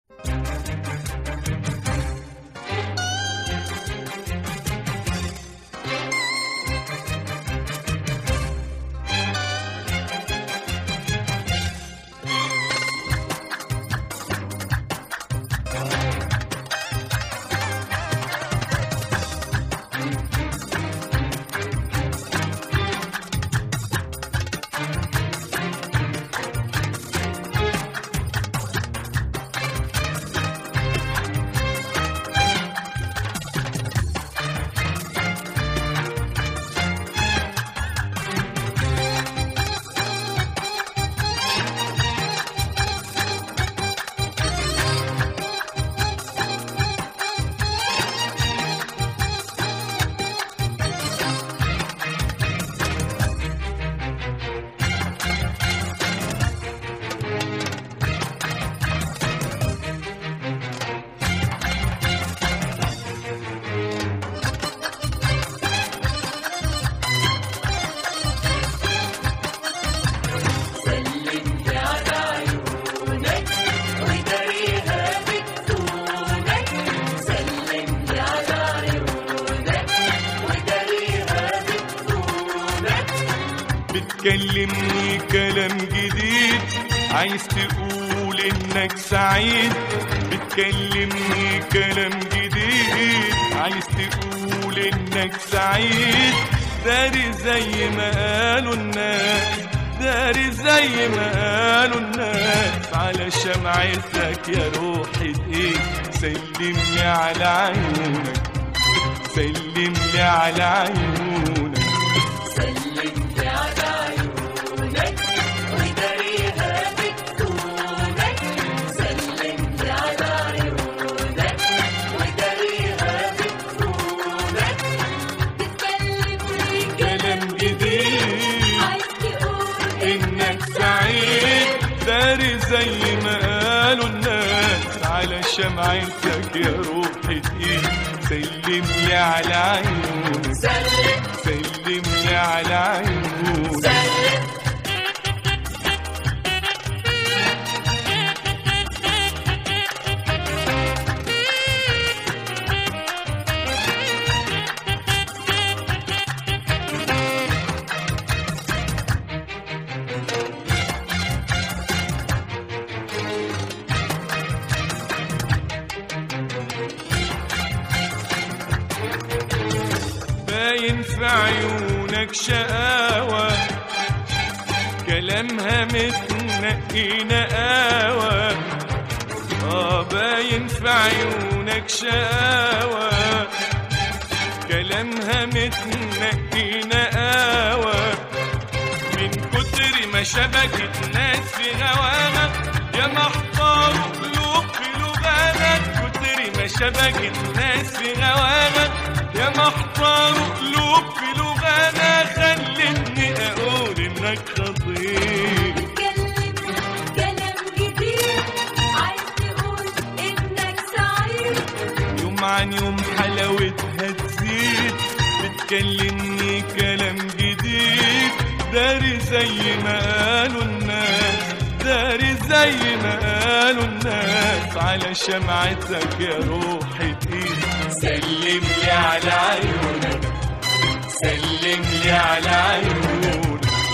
بتكلمني كلام جديد عايز تقول انك سعيد بتكلمني كلام جديد عايز تقول انك سعيد داري زي ما قالوا الناس داري زي ما قالوا الناس على شمعتك يا روحي ايه سلم لي على عيونك سلم لي على عيونك كلام جديد انك سعيد داري زي ما قالوا الناس على شمعتك يا روحي ايه سلم لي على عيونك سلم لي على عيونك باين في عيونك شقاوة كلامها متنقي نقاوة اه باين في عيونك شقاوة كلامها متنقي نقاوة من كتر ما شبكت ناس في هواها يا محتار قلوب في لغانا كتر ما شبكت ناس في هواها يا محتار قلوب في لغانا خلتني اقول انك خطير يوم عن يوم حلاوتها تزيد بتكلمني كلام جديد داري زي ما قالوا الناس داري زي ما قالوا الناس على شمعتك يا روحي تقيل سلم لي على عيونك سلم لي على عيونك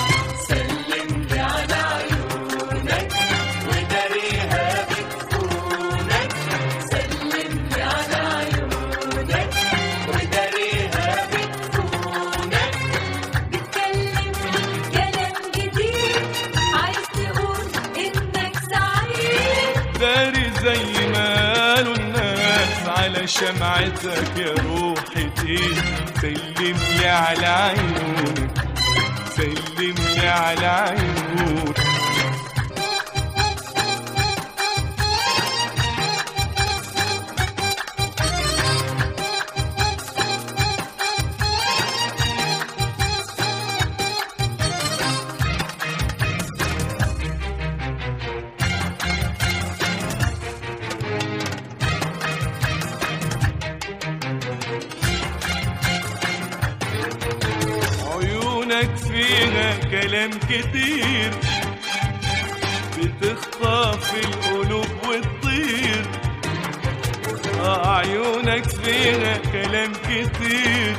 داري زي ما قالوا الناس على شمعتك يا روحي تقيل سلم لي على عيونك سلم لي على عيونك عيونك فيها كلام كتير بتخطف القلوب وتطير عيونك فيها كلام كتير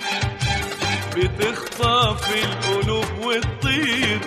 بتخطف القلوب وتطير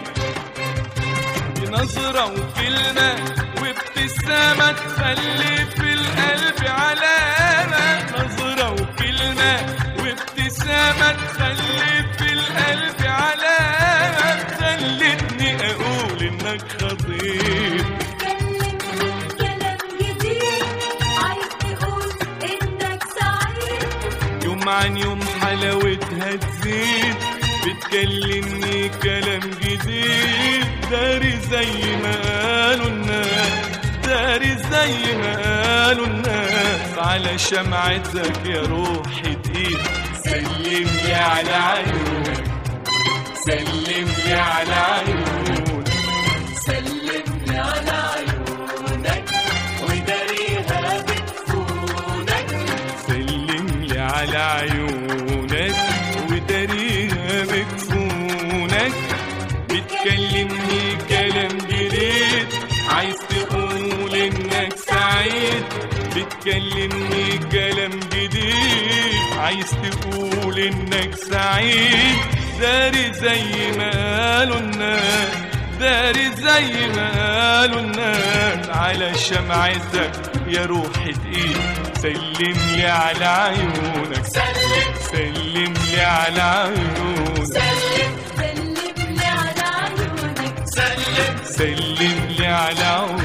بنظرة وكلمة وابتسامة تخلي في القلب علامة نظرة وكلمة وابتسامة تخلي في القلب علامة خلتني أقول إنك خطير كلمني كلام جديد عايز تقول انك سعيد يوم عن يوم حلاوتها تزيد بتكلمني كلام جديد داري زي ما قالوا الناس داري زي ما قالوا الناس على شمعتك يا روحي تقيل سلم لي على عيونك سلم لي على عيونك سلم لي على عيونك وداريها بتفونك سلم لي على عيونك وداريها بكفونك بتكلمني كلام جديد عايز تقول انك سعيد بتكلمني كلام جديد عايز تقول انك سعيد داري زي ما قالوا الناس داري زي ما قالوا الناس على شمعتك يا روحي تقيل سلم لي على عيونك سلم سلم لي على عيونك سلم سلم لي على عيونك سلم لي على عيونك